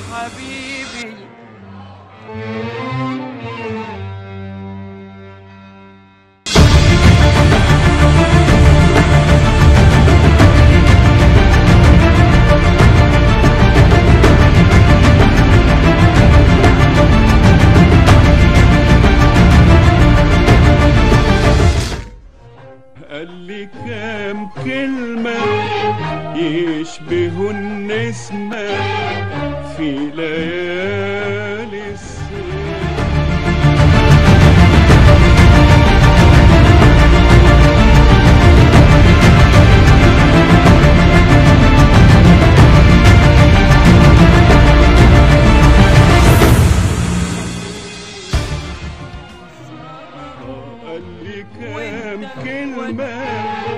حبيبي قال لي كام كلمة يشبهوا النسمة في ليالي الصيف قال لي كام كلمة